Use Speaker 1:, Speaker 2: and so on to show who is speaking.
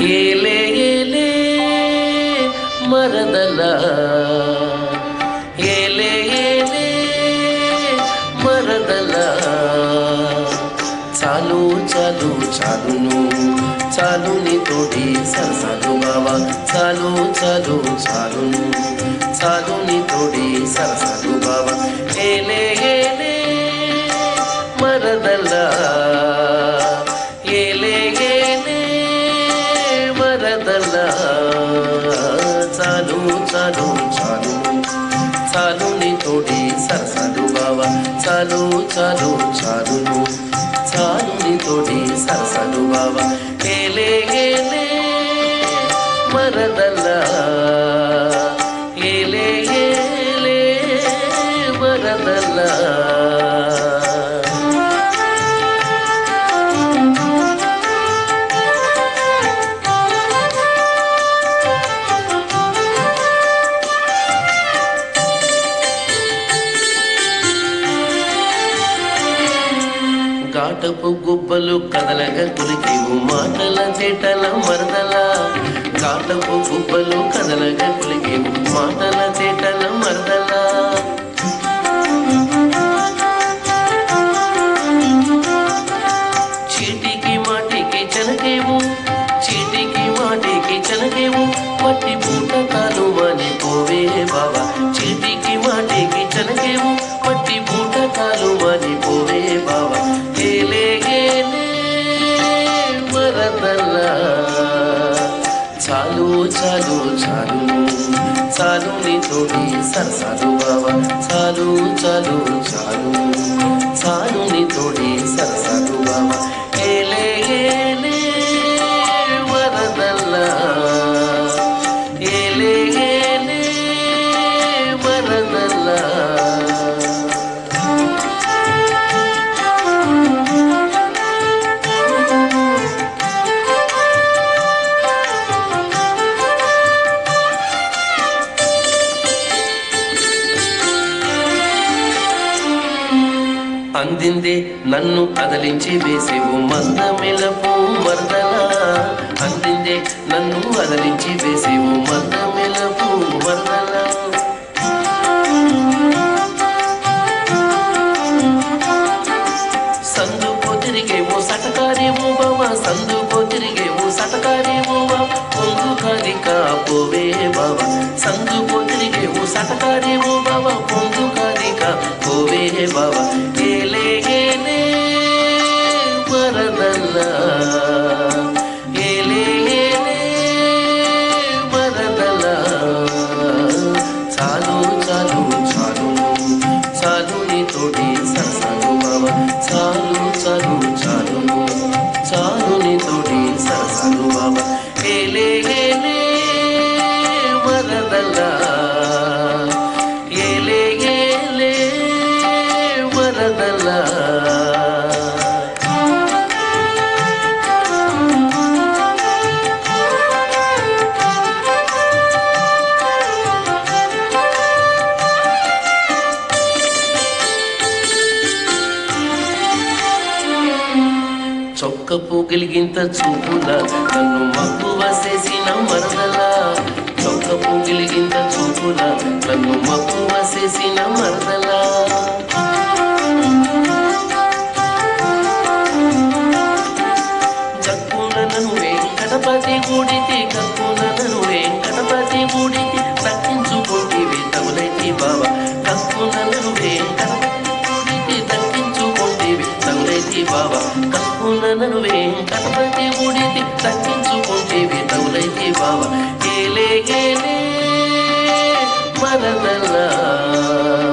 Speaker 1: ఏలే ఏలే మరదల ఏలే ఏలే మరదల చాలు చాలు చాలును చాలు నీ తోటి సరసాలు బావా చాలు చాలు చాలును చాలు నీ తోటి సరసాలు బావా ఏలే ఏలే మరదల ఏలే ఏలే మరదల చాలు చాలు చాలు చాలు నీ తోటి సరసాలు బావా చాలు చాలు చాలును చాలు నీ తోటి సరసాలు బావా ఏలే ఏలే మరదల ఏలే ఏలే మరదల ఘాటపు గుబ్బలు కదలగా కులికేవు మాటల చేటల మరదల ఘాటపు గుబ్బలు కదలగా కులికేవు మాటల చేటల మరదల చీటికి మాటికి చెనకేవు చీటికి మాటికి చెనకేవు మట్టి పూట కాలు అని పోవే బాబా చీటికి మాటికి చెనకేవు మట్టి పూట కాలు అని పోవే బాబా ఏలే ఏలే మరదల చాలు చాలు చాలు చాలు నీ తోటి సరసాలు బాబా చాలు చాలు చాలు చాలు నీ తోటి సరసాలు బాబా ఏలే ఏలే వరదల్ల ఏలే ఏలే వరదల్ల అందిందే నన్ను అదలించి వేసేవు మందమిలపు మరదల అందిందే నన్ను అదలించి వేసేవు మందమిలపు మరదల సందుకు తిరిగేవు సటకారేవు బావ సందుకు తిరిగేవు సటకారేవు బావ పొందు కాలిక పోవే బావ సందుకు తిరిగేవు సటకారేవు బావ పొందు కాలిక పోవే బావ ఏలే ఏలే వరదల్ల ఏలే ఏలే వరదల చాలు చాలు చాలు చాలు నీ తోటి సరసాలు బావ చాలు చాలు చాలు చాలు నీ తోటి సరసాలు బావ ఏలే ఏలే వరదల ఏలే ఏలే వరదల చొక్కపు గిలిగింత చూపుల నన్ను మక్కువ చేసిన మరదల చొక్కపు గిలిగింత చూపుల నన్ను మక్కువ చేసిన మరదల జక్కున నన్ను వెంకటపతి గుడితి కక్కున నన్ను వెంకటపతి గుడితి దక్కించుకుంటివి తగులైతి బాబా కక్కున నన్ను వెంకటపతి గుడితి దక్కించుకుంటివి తగులైతి బాబా కక్కున నన్ను వెంకటపతి గుడితి దక్కించుకుంటివి తగులైతి బాబా ఏలే ఏలే మరదల్లా